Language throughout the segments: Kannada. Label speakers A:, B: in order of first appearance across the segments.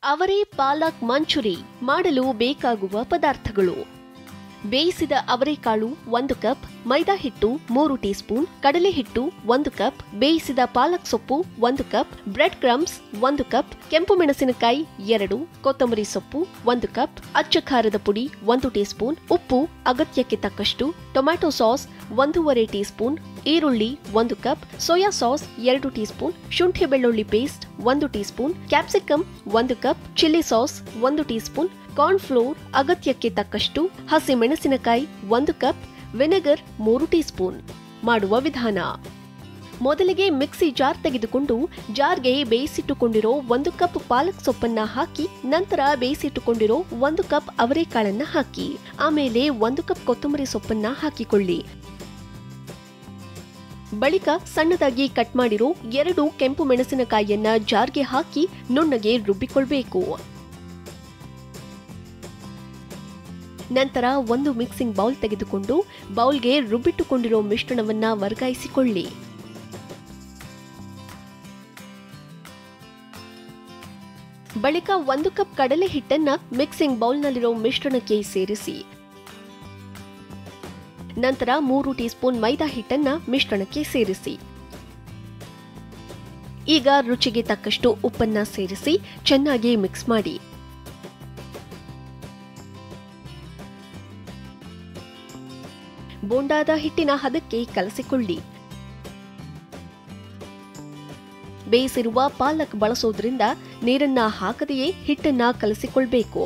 A: ಅವರೇ ಪಾಲಕ್ ಮಂಚೂರಿ ಮಾಡಲು ಬೇಕಾಗುವ ಪದಾರ್ಥಗಳು ಬೇಯಿಸಿದ ಅವರೆಕಾಳು ಒಂದು ಕಪ್ ಮೈದಾ ಹಿಟ್ಟು ಮೂರು ಟೀಸ್ಪೂನ್ ಕಡಲೆ ಹಿಟ್ಟು ಒಂದು ಕಪ್ ಬೇಯಿಸಿದ ಪಾಲಕ್ ಸೊಪ್ಪು ಒಂದು ಕಪ್ ಬ್ರೆಡ್ ಕ್ರಮ್ಸ್ ಒಂದು ಕಪ್ ಕೆಂಪು ಮೆಣಸಿನಕಾಯಿ ಎರಡು ಕೊತ್ತಂಬರಿ ಸೊಪ್ಪು ಒಂದು ಕಪ್ ಅಚ್ಚ ಖಾರದ ಪುಡಿ ಒಂದು ಟೀಸ್ಪೂನ್ ಉಪ್ಪು ಅಗತ್ಯಕ್ಕೆ ತಕ್ಕಷ್ಟು ಟೊಮ್ಯಾಟೊ ಸಾಸ್ ಒಂದೂವರೆ ಟೀಸ್ಪೂನ್ ಈರುಳ್ಳಿ ಒಂದು ಕಪ್ ಸೋಯಾ ಸಾಸ್ ಎರಡು ಟೀಸ್ಪೂನ್ ಶುಂಠಿ ಬೆಳ್ಳುಳ್ಳಿ ಪೇಸ್ಟ್ ಒಂದು ಟೀಸ್ಪೂನ್ ಕ್ಯಾಪ್ಸಿಕಮ್ ಒಂದು ಕಪ್ ಚಿಲ್ಲಿ ಸಾಸ್ ಒಂದು ಟೀಸ್ಪೂನ್ ಕಾರ್ನ್ ಫ್ಲೋರ್ ಅಗತ್ಯಕ್ಕೆ ತಕ್ಕಷ್ಟು ಹಸಿ ಮೆಣಸಿನಕಾಯಿ ಒಂದು ಕಪ್ ವಿನೆಗರ್ ಮೂರು ಟೀಸ್ಪೂನ್ ಮಾಡುವ ವಿಧಾನ ಮೊದಲಿಗೆ ಮಿಕ್ಸಿ ಜಾರ್ ತೆಗೆದುಕೊಂಡು ಜಾರ್ಗೆ ಬೇಯಿಸಿಟ್ಟುಕೊಂಡಿರೋ ಒಂದು ಕಪ್ ಪಾಲಕ್ ಸೊಪ್ಪನ್ನ ಹಾಕಿ ನಂತರ ಬೇಯಿಸಿಟ್ಟುಕೊಂಡಿರೋ ಒಂದು ಕಪ್ ಅವರೆಕಾಳನ್ನ ಹಾಕಿ ಆಮೇಲೆ ಒಂದು ಕಪ್ ಕೊತ್ತಂಬರಿ ಸೊಪ್ಪನ್ನ ಹಾಕಿಕೊಳ್ಳಿ ಬಳಿಕ ಸಣ್ಣದಾಗಿ ಕಟ್ ಮಾಡಿರೋ ಎರಡು ಕೆಂಪು ಮೆಣಸಿನಕಾಯಿಯನ್ನ ಜಾರ್ಗೆ ಹಾಕಿ ನುಣ್ಣಗೆ ರುಬ್ಬಿಕೊಳ್ಬೇಕು ನಂತರ ಒಂದು ಮಿಕ್ಸಿಂಗ್ ಬೌಲ್ ತೆಗೆದುಕೊಂಡು ಬೌಲ್ಗೆ ರುಬ್ಬಿಟ್ಟುಕೊಂಡಿರೋ ಮಿಶ್ರಣವನ್ನ ವರ್ಗಾಯಿಸಿಕೊಳ್ಳಿ ಬಳಿಕ ಒಂದು ಕಪ್ ಕಡಲೆ ಹಿಟ್ಟನ್ನ ಮಿಕ್ಸಿಂಗ್ ಬೌಲ್ನಲ್ಲಿರೋ ಮಿಶ್ರಣಕ್ಕೆ ಸೇರಿಸಿ ನಂತರ ಮೂರು ಟೀಸ್ಪೂನ್ ಮೈದಾ ಹಿಟ್ಟನ್ನ ಮಿಶ್ರಣಕ್ಕೆ ಸೇರಿಸಿ ಈಗ ರುಚಿಗೆ ತಕ್ಕಷ್ಟು ಉಪ್ಪನ್ನ ಸೇರಿಸಿ ಚೆನ್ನಾಗಿ ಮಿಕ್ಸ್ ಮಾಡಿ ಬೋಂಡಾದ ಹಿಟ್ಟಿನ ಹದಕ್ಕೆ ಕಲಸಿಕೊಳ್ಳಿ ಬೇಯಿಸಿರುವ ಪಾಲಕ್ ಬಳಸೋದ್ರಿಂದ ನೀರನ್ನ ಹಾಕದೆಯೇ ಹಿಟ್ಟನ್ನ ಕಲಸಿಕೊಳ್ಬೇಕು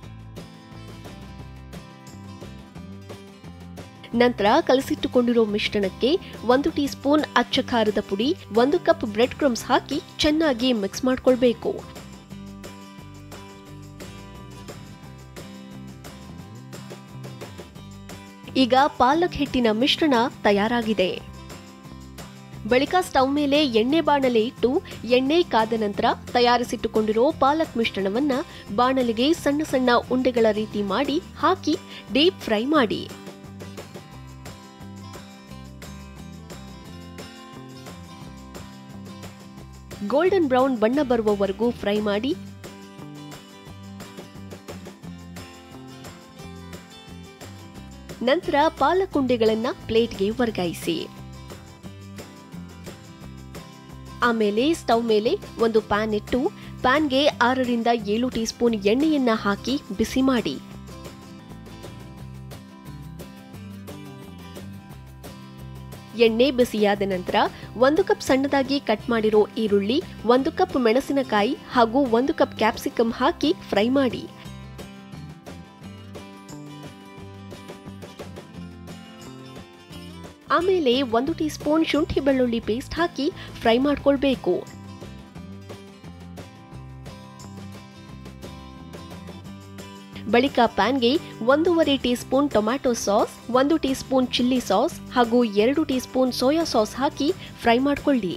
A: ನಂತರ ಕಲಸಿಟ್ಟುಕೊಂಡಿರೋ ಮಿಶ್ರಣಕ್ಕೆ ಒಂದು ಟೀ ಸ್ಪೂನ್ ಅಚ್ಚ ಖಾರದ ಪುಡಿ ಒಂದು ಕಪ್ ಬ್ರೆಡ್ ಕ್ರಮ್ಸ್ ಹಾಕಿ ಚೆನ್ನಾಗಿ ಮಿಕ್ಸ್ ಮಾಡ್ಕೊಳ್ಬೇಕು ಈಗ ಪಾಲಕ್ ಹಿಟ್ಟಿನ ಮಿಶ್ರಣ ತಯಾರಾಗಿದೆ ಬಳಿಕ ಸ್ಟವ್ ಮೇಲೆ ಎಣ್ಣೆ ಬಾಣಲೆ ಇಟ್ಟು ಎಣ್ಣೆ ಕಾದ ನಂತರ ತಯಾರಿಸಿಟ್ಟುಕೊಂಡಿರೋ ಪಾಲಕ್ ಮಿಶ್ರಣವನ್ನ ಬಾಣಲೆಗೆ ಸಣ್ಣ ಸಣ್ಣ ಉಂಡೆಗಳ ರೀತಿ ಮಾಡಿ ಹಾಕಿ ಡೀಪ್ ಫ್ರೈ ಮಾಡಿ ಗೋಲ್ಡನ್ ಬ್ರೌನ್ ಬಣ್ಣ ಬರುವವರೆಗೂ ಫ್ರೈ ಮಾಡಿ ನಂತರ ಪಾಲಕ್ ಉಂಡೆಗಳನ್ನ ಪ್ಲೇಟ್ಗೆ ವರ್ಗಾಯಿಸಿ ಆಮೇಲೆ ಸ್ಟವ್ ಮೇಲೆ ಒಂದು ಪ್ಯಾನ್ ಇಟ್ಟು ಪ್ಯಾನ್ಗೆ ಆರರಿಂದ ಏಳು ಟೀ ಸ್ಪೂನ್ ಎಣ್ಣೆಯನ್ನ ಹಾಕಿ ಬಿಸಿ ಮಾಡಿ ಎಣ್ಣೆ ಬಿಸಿಯಾದ ನಂತರ ಒಂದು ಕಪ್ ಸಣ್ಣದಾಗಿ ಕಟ್ ಮಾಡಿರೋ ಈರುಳ್ಳಿ ಒಂದು ಕಪ್ ಮೆಣಸಿನಕಾಯಿ ಹಾಗೂ ಒಂದು ಕಪ್ ಕ್ಯಾಪ್ಸಿಕಮ್ ಹಾಕಿ ಫ್ರೈ ಮಾಡಿ ಆಮೇಲೆ ಒಂದು ಟೀ ಸ್ಪೂನ್ ಶುಂಠಿ ಬೆಳ್ಳುಳ್ಳಿ ಪೇಸ್ಟ್ ಹಾಕಿ ಫ್ರೈ ಮಾಡ್ಕೊಳ್ಬೇಕು ಬಳಿಕ ಪ್ಯಾನ್ಗೆ ಒಂದೂವರೆ ಟೀ ಸ್ಪೂನ್ ಟೊಮ್ಯಾಟೊ ಸಾಸ್ ಒಂದು ಟೀ ಸ್ಪೂನ್ ಚಿಲ್ಲಿ ಸಾಸ್ ಹಾಗೂ ಎರಡು ಟೀ ಸ್ಪೂನ್ ಸೋಯಾ ಸಾಸ್ ಹಾಕಿ ಫ್ರೈ ಮಾಡ್ಕೊಳ್ಳಿ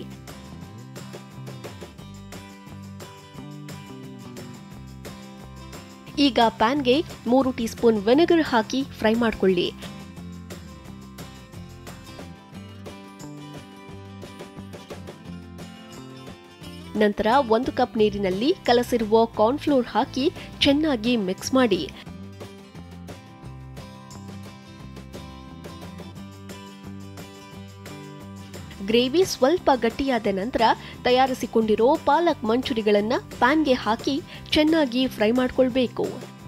A: ಈಗ ಪ್ಯಾನ್ಗೆ ಮೂರು ಟೀ ಸ್ಪೂನ್ ವಿನೆಗರ್ ಹಾಕಿ ಫ್ರೈ ಮಾಡ್ಕೊಳ್ಳಿ ನಂತರ ಒಂದು ಕಪ್ ನೀರಿನಲ್ಲಿ ಕಲಸಿರುವ ಕಾರ್ನ್ಫ್ಲೋರ್ ಹಾಕಿ ಚೆನ್ನಾಗಿ ಮಿಕ್ಸ್ ಮಾಡಿ ಗ್ರೇವಿ ಸ್ವಲ್ಪ ಗಟ್ಟಿಯಾದ ನಂತರ ತಯಾರಿಸಿಕೊಂಡಿರೋ ಪಾಲಕ್ ಮಂಚೂರಿಗಳನ್ನ ಪ್ಯಾನ್ಗೆ ಹಾಕಿ ಚೆನ್ನಾಗಿ ಫ್ರೈ ಮಾಡ್ಕೊಳ್ಬೇಕು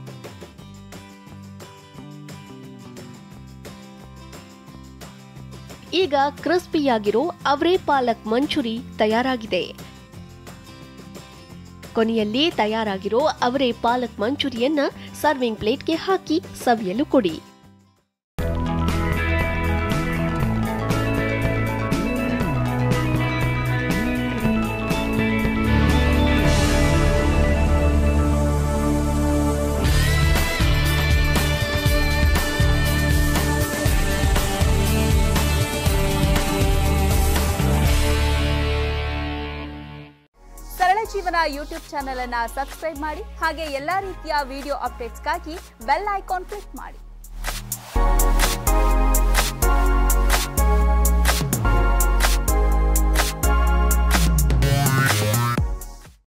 A: ಈಗ ಕ್ರಿಸ್ಪಿಯಾಗಿರೋ ಅವರೇ ಪಾಲಕ್ ಮಂಚೂರಿ ತಯಾರಾಗಿದೆ ಕೊನೆಯಲ್ಲಿ ತಯಾರಾಗಿರೋ ಅವರೇ ಪಾಲಕ್ ಮಂಚೂರಿಯನ್ನ ಸರ್ವಿಂಗ್ ಪ್ಲೇಟ್ಗೆ ಹಾಕಿ ಸವಿಯಲು ಕೊಡಿ
B: ಸರಳ ಜೀವನ ಯೂಟ್ಯೂಬ್ ಚಾನೆಲ್ ಅನ್ನ ಸಬ್ಸ್ಕ್ರೈಬ್ ಮಾಡಿ ಹಾಗೆ ಎಲ್ಲಾ ರೀತಿಯ ವಿಡಿಯೋ ಅಪ್ಡೇಟ್ಸ್ಗಾಗಿ ಬೆಲ್ ಐಕಾನ್ ಕ್ಲಿಕ್ ಮಾಡಿ